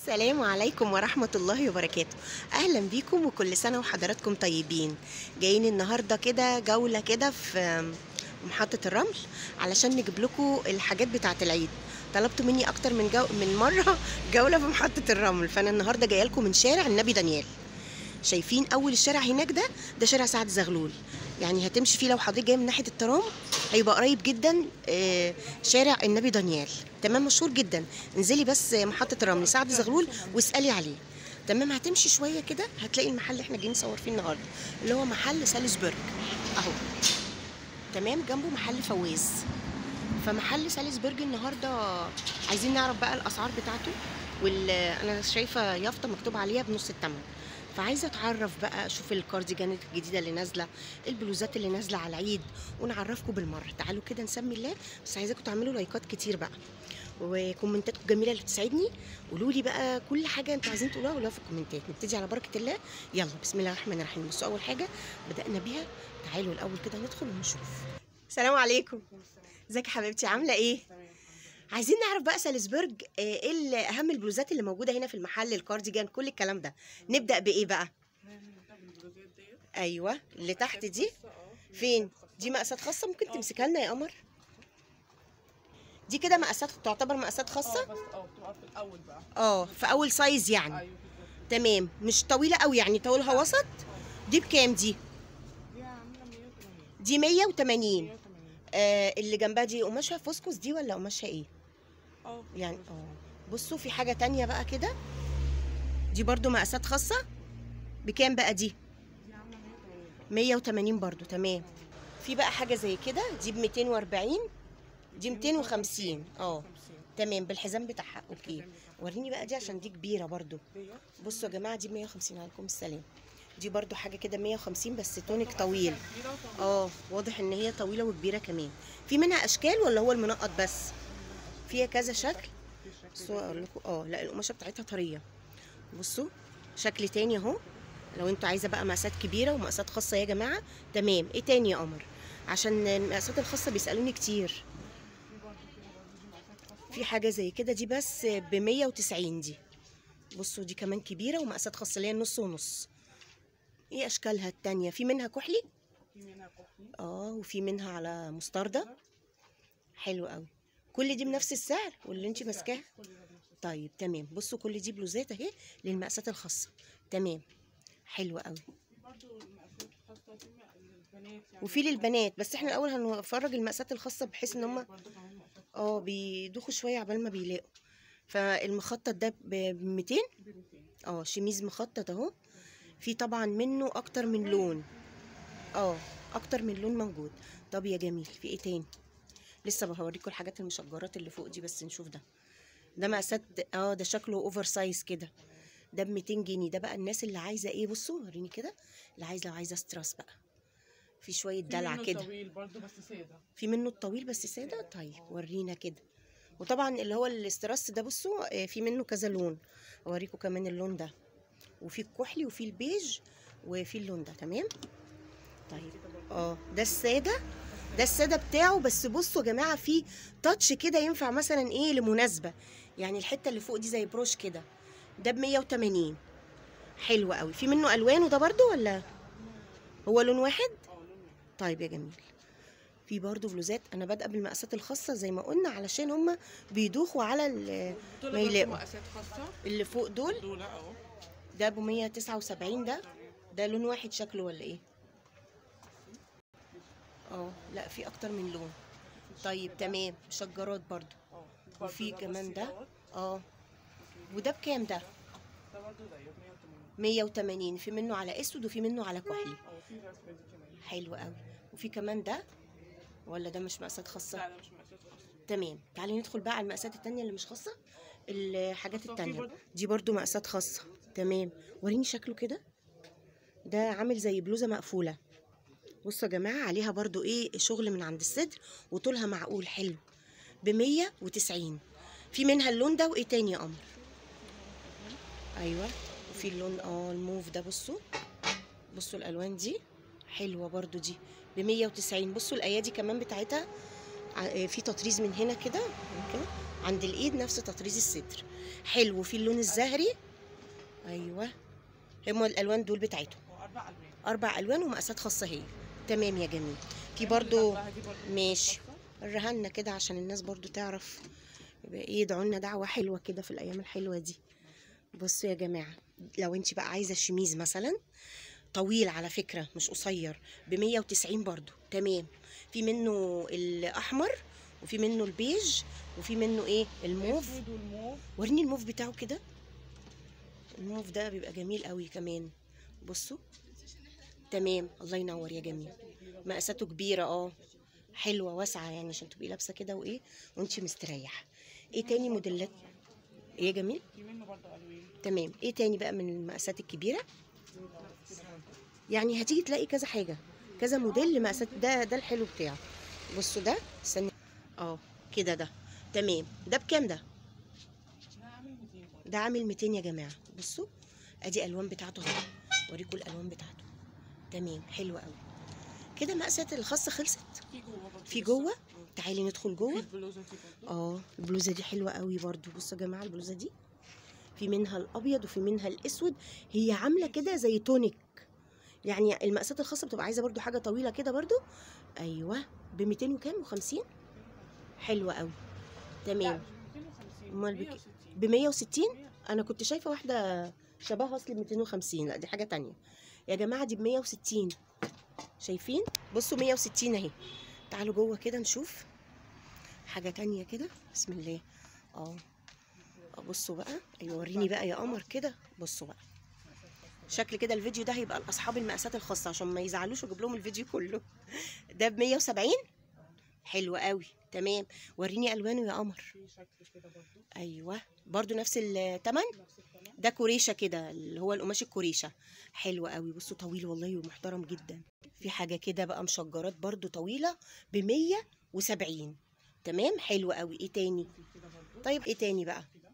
السلام عليكم ورحمة الله وبركاته أهلا بيكم وكل سنة وحضراتكم طيبين جايين النهاردة كده جولة كده في محطة الرمل علشان نجيب لكم الحاجات بتاعة العيد طلبتوا مني أكتر من جو من مرة جولة في محطة الرمل فأنا النهاردة جاية لكم من شارع النبي دانيال شايفين أول الشارع هناك ده ده شارع سعد زغلول يعني هتمشي فيه لو حضرتك جاي من ناحية الترام هيبقى قريب جدا آه، شارع النبي دانيال تمام مشهور جدا انزلي بس محطة الرمل سعد زغلول واسألي عليه تمام هتمشي شوية كده هتلاقي المحل اللي احنا جايين نصور فيه النهارده اللي هو محل سالزبورج اهو تمام جنبه محل فواز فمحل سالزبورج النهارده عايزين نعرف بقى الاسعار بتاعته وال انا شايفه يافطه مكتوب عليها بنص الثمن فعايزه اتعرف بقى اشوف الكارديجانات الجديده اللي نازله البلوزات اللي نازله على العيد ونعرفكم بالمره تعالوا كده نسمي الله بس عايزاكم تعملوا لايكات كتير بقى وكومنتاتكم الجميله اللي بتسعدني قولوا لي بقى كل حاجه انتوا عايزين تقولوها قولوها في الكومنتات نبتدي على بركه الله يلا بسم الله الرحمن الرحيم بصوا اول حاجه بدانا بيها تعالوا الاول كده ندخل ونشوف السلام عليكم ازيك يا حبيبتي عامله ايه عايزين نعرف بقى سالزبورج آه، ايه ال- اهم البلوزات اللي موجوده هنا في المحل الكارديجان كل الكلام ده نبدا بايه بقى ايوه اللي تحت دي فين دي مقاسات خاصه ممكن تمسكها لنا يا قمر دي كده مقاسات تعتبر مقاسات خاصه بس اه بتبقى في الاول بقى اه في اول سايز يعني ايوه كده تمام مش طويله قوي يعني طولها وسط دي بكام دي دي عامله 180 دي 180 180 آه اللي جنبها دي قماشها فوسكوس دي ولا قماشها ايه اه يعني اه بصوا في حاجه تانية بقى كده دي برضو مقاسات خاصه بكام بقى دي دي عامله 180 180 برضو تمام في بقى حاجه زي كده دي ب 240 دي 250 اه 50 تمام بالحزام بتاعها اوكي وريني بقى دي عشان دي كبيره برضو دي بصوا يا جماعه دي 150 عليكم السلام دي برضو حاجه كده 150 بس تونيك طويل كبيره وطويله اه واضح ان هي طويله وكبيره كمان في منها اشكال ولا هو المنقط بس فيها كذا شكل في شكل بصوا اقول لكم اه لا القماشه بتاعتها طريه بصوا شكل تاني اهو لو انتوا عايزه بقى مقاسات كبيره ومقاسات خاصه يا جماعه تمام ايه تاني يا قمر عشان المقاسات الخاصه بيسالوني كتير في حاجه زي كده دي بس ب 190 دي بصوا دي كمان كبيره ومقاسات خاصه اللي هي نص ونص ايه اشكالها التانية في منها كحلي في منها كحلي اه وفي منها على مستردة حلو قوي كل دي بنفس السعر واللي انت ماسكاها كل ده بنفس طيب تمام بصوا كل دي بلوزات اهي للمقاسات الخاصه تمام حلو قوي في برضه المقاسات الخاصه في للبنات يعني وفي للبنات بس احنا الاول هنفرج المقاسات الخاصه بحيث ان هم برضه كمان مقاسات اه بيدوخوا شويه عبال ما بيلاقوا فالمخطط ده ب 200 ب 200 اه شميز مخطط اهو في طبعا منه اكتر من لون اه اكتر من لون موجود طب يا جميل في ايه تاني لسه بوريكم الحاجات المشجرات اللي فوق دي بس نشوف ده ده مقاسات اه ده شكله اوفر سايز كده ده ب 200 جنيه ده بقى الناس اللي عايزه ايه بصوا وريني كده اللي عايزه لو عايزه ستراس بقى في شويه في دلع منه كده طويل برضه بس ساده في منه الطويل بس ساده طيب ورينا كده وطبعا اللي هو الاستراس ده بصوا آه، في منه كذا لون اوريكم كمان اللون ده وفي الكحلي وفي البيج وفي اللون ده تمام طيب اه ده الساده ده الساده بتاعه بس بصوا يا جماعه في تاتش كده ينفع مثلا ايه لمناسبه يعني الحته اللي فوق دي زي بروش كده ده ب 180 حلو قوي في منه الوان وده برضو ولا هو لون واحد اه لون واحد. طيب يا جميل في برضه بلوزات انا بادئه بالمقاسات الخاصه زي ما قلنا علشان هم بيدوخوا على ال- دول ما برضه يلاقوا. مقاسات خاصه اللي فوق دول دول اهو ده ب 179 ده ده لون واحد شكله ولا ايه اه لا في اكتر من لون طيب تمام مشجرات برضو اه وفي برضه كمان بصي ده دوت. اه وده بكام ده ده برضه زيه 180 180 في منه على اسود وفي منه على كحلي اه في راسبيري كمان حلو قوي وفي كمان ده ولا ده مش مقاسات خاصه لا ده مش مقاسات خاصه تمام تعالي ندخل بقى على المقاسات التانية اللي مش خاصة الحاجات خاصة في التانية برضو؟ دي برضو مقاسات خاصة تمام وريني شكله كده ده عامل زي بلوزة مقفولة بصوا يا جماعة عليها برضو ايه شغل من عند الصدر وطولها معقول حلو بمية وتسعين في منها اللون ده وايه تاني يا قمر ايوه وفي اللون اه الموف ده بصوا بصوا الالوان دي حلوة برضو دي بمية وتسعين بصوا الايادي كمان بتاعتها ع- في تطريز من هنا كده ممكن عند الايد نفس تطريز الصدر حلو في اللون الزهري ايوه هم الالوان دول بتاعتهم واربع الوان اربع الوان ومقاسات خاصه هي تمام يا جميل في برضو اللي جنبها دي برضو ماشي. خاصة. الرهنا كده عشان الناس برضو تعرف يبقى ايه يدعوا لنا دعوه حلوه كده في الايام الحلوه دي بصوا يا جماعه لو انت بقى عايزه شميز مثلا طويل على فكره مش قصير ب 190 برضو تمام في منه الاحمر وفي منه البيج وفي منه ايه الموف الاسود والموف وريني الموف بتاعه كده الموف ده بيبقى جميل قوي كمان بصوا تمام الله ينور يا جميل مقاساته كبيره اه حلوه واسعه يعني عشان تبقي لابسه كده وايه وانت مستريحه ايه تاني موديلات ايه جميل في منه برضو الوان تمام ايه تاني بقى من المقاسات الكبيره يعني هتيجي تلاقي كذا حاجه كذا موديل لمقاسات ده ده الحلو بتاعه بصوا ده استني اه كده ده تمام ده بكام ده ده عامل 200 برضو ده عامل 200 يا جماعه بصوا ادي الوان بتاعته اهي اوريكم الالوان بتاعته تمام حلو قوي كده مقاسات الخاصه خلصت في جوه برضو في لسه. جوه آه. تعالي ندخل في جوه البلوزه دي برضو اه البلوزه دي حلوه قوي برضو بصوا يا جماعه البلوزه دي في منها الابيض وفي منها الاسود هي عامله كده زي تونيك يعني المقاسات الخاصه بتبقى عايزه برضو حاجه طويله كده برضو ايوه ب 200 وكام و50 حلوه قوي لا تمام مش 250 أمال بك- 160 ب 160 انا كنت شايفه واحده شبهها اصلي ب 250 لا دي حاجه تانية يا جماعه دي ب 160 شايفين بصوا 160 اهي تعالوا جوه كده نشوف حاجه تانية كده بسم الله اه آه، بصوا بقى ايوه وريني بقى يا قمر كده بصوا بقى شكل كده الفيديو ده هيبقى لاصحاب المقاسات الخاصه عشان ما يزعلوش واجيب لهم الفيديو كله ده ب 170 حلو قوي تمام وريني الوانه يا قمر في شكل كده برضو ايوه برضو نفس التمن نفس الكلام ده كوريشه كده اللي هو القماش الكوريشه حلو قوي بصوا طويل والله ومحترم جدا في حاجه كده بقى مشجرات برضو طويله ب 170 تمام حلو قوي ايه تاني في كده برضو طيب ايه تاني بقى كده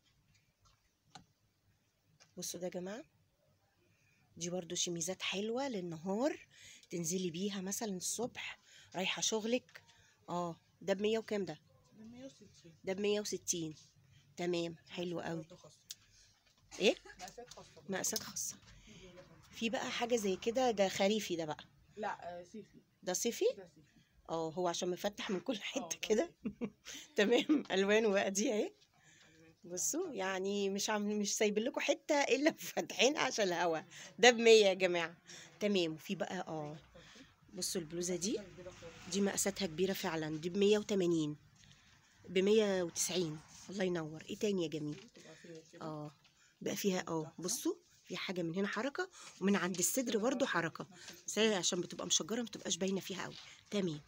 بصوا ده يا جماعه دي برضو شميزات حلوه للنهار تنزلي بيها مثلا الصبح رايحه شغلك اه ده ب 100 وكام ده ب 160 ده ب 160 تمام حلو قوي برضو خاصة. ايه مقاسات خاصة برضو. مقاسات خاصه في بقى حاجه زي كده ده خريفي ده بقى لا آه، صيفي ده صيفي ده صيفي اه هو عشان مفتح من كل حته ده كده تمام الوانه بقى دي اهي بصوا يعني مش عم مش سايبين لكم حته الا فاتحين عشان الهوا ده ب 100 يا جماعه تمام وفي بقى اه بصوا البلوزه دي دي مقاساتها كبيره فعلا دي ب 180 ب 190 الله ينور ايه تاني يا جميل تبقى فيها كده. اه بقى فيها اه بصوا في حاجه من هنا حركه ومن عند الصدر برضو حركه بس هي عشان بتبقى مشجره ما بتبقاش باينه فيها قوي تمام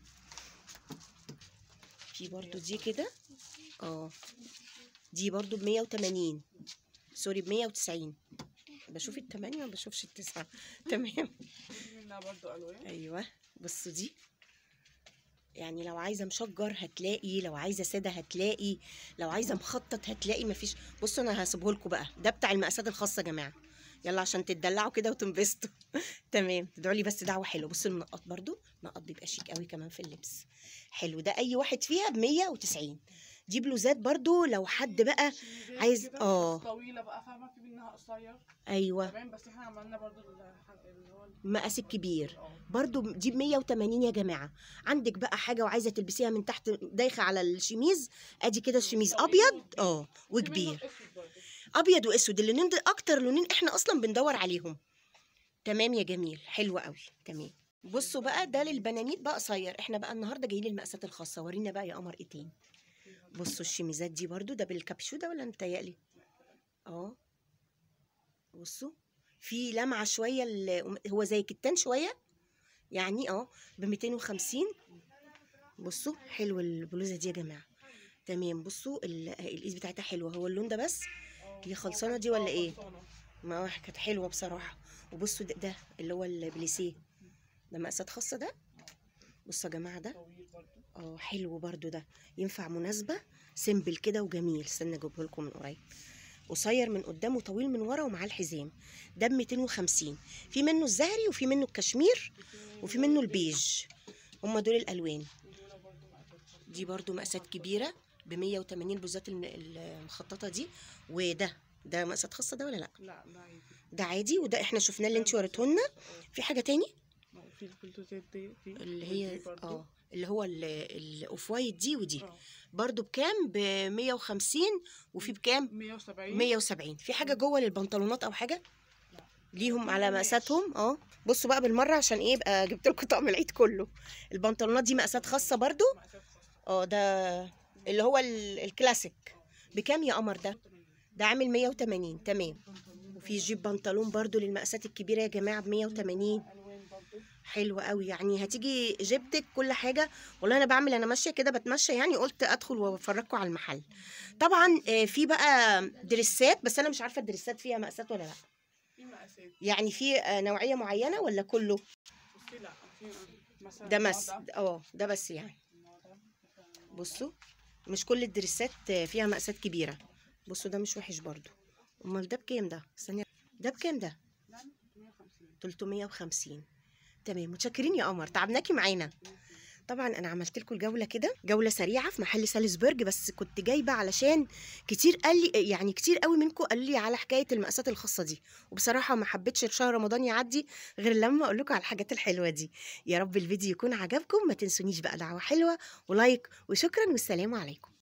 في برضو دي كده اه دي برضو ب 180 سوري ب 190 بشوف التمانية ما بشوفش التسعة تمام في منها برضو الوان ايوه بصوا دي يعني لو عايزه مشجر هتلاقي لو عايزه ساده هتلاقي لو عايزه مخطط هتلاقي مفيش بصوا انا هسيبه لكم بقى ده بتاع المقاسات الخاصه يا جماعه يلا عشان تتدلعوا كده وتنبسطوا تمام تدعوا لي بس دعوه حلوه بصوا المنقط برضو المنقط بيبقى شيك قوي كمان في اللبس حلو ده اي واحد فيها ب 190 دي بلوزات برضو لو حد بقى شميزات عايز- كده آه. بس طويله بقى فاهمه في منها قصير ايوه تمام بس احنا عملنا برضو الح- اللي هو ال- مقاس الكبير اه برضو دي ب 180 يا جماعه عندك بقى حاجه وعايزه تلبسيها من تحت دايخه على الشميز ادي كده الشميز ابيض اه في منه وكبير الأسود برضو. ابيض واسود اللونين دول اكتر لونين احنا اصلا بندور عليهم تمام يا جميل حلو قوي تمام بصوا بقى ده للبنانيت بقى قصير احنا بقى النهارده جايين للمقاسات الخاصه ورينا بقى يا قمر ايه تاني بصوا الشميزات دي برضو ده بالكابشو ده ولا متهيألي اه بصوا في لمعه شويه ال- هو زي كتان شويه يعني اه ب 250 بصوا حلو البلوزه دي يا جماعه تمام بصوا ال- الايد بتاعتها حلوه هو اللون ده بس اه، هي هو خلصانة كان- دي ولا اه، ايه؟ خلصانة. ما كانت حلوه بصراحه وبصوا ده, ده اللي هو البليسيه ده مقاسات خاصه ده بصوا يا جماعه ده طويل برضو اه حلو برضو ده ينفع مناسبه سيمبل كده وجميل استنى اجيبه لكم من قريب قصير من قدام وطويل من ورا ومعاه الحزام ده ب 250 في منه الزهري وفي منه الكشمير وفي منه البيج هما دول الالوان ودول برضو مقاسات دي برضو مقاسات كبيره ب 180 البوزات الم- المخططه دي وده ده مقاسات خاصه ده ولا لا لا ده عادي ده عادي وده احنا شفناه اللي انت وريته لنا في حاجه تاني اه في البلوزات دي دي اللي ودي هي برضو. اه اللي هو ال- الاوف وايت دي ودي اه برضو بكام ب 150 وفي بكام 170 170 في حاجه جوه للبنطلونات او حاجه لا. ليهم في على قماش. مقاساتهم اه بصوا بقى بالمره عشان ايه يبقى جبت لكم طقم العيد كله البنطلونات دي مقاسات خاصه برضو مقاسات خاصة. اه ده اللي هو ال- الكلاسيك بكام يا قمر ده ده عامل 180 تمام وفي جيب بنطلون برضو للمقاسات الكبيره يا جماعه ب 180 الوان برضو حلو قوي يعني هتيجي جبتك كل حاجه والله انا بعمل انا ماشيه كده بتمشى يعني قلت ادخل وافرجكم على المحل طبعا آه، في بقى دريسات بس انا مش عارفه الدريسات فيها مقاسات ولا لا في مقاسات يعني في آه، نوعيه معينه ولا كله بصي لا في مثلا ده النوع مس ده، اه ده بس يعني النوع ده، مثلا النوع بصوا مش كل الدريسات آه، فيها مقاسات كبيره بصوا ده مش وحش برضو امال ده بكام ده ثانيه ده بكام ده ده 350 350 تمام متشكرين يا قمر تعبناكي معانا طبعا انا عملت لكم الجوله كده جوله سريعه في محل سالزبرج بس كنت جايبه علشان كتير قال لي يعني كتير قوي منكم قال لي على حكايه المقاسات الخاصه دي وبصراحه ما حبيتش شهر رمضان يعدي غير لما اقول لكم على الحاجات الحلوه دي يا رب الفيديو يكون عجبكم ما تنسونيش بقى دعوه حلوه ولايك وشكرا والسلام عليكم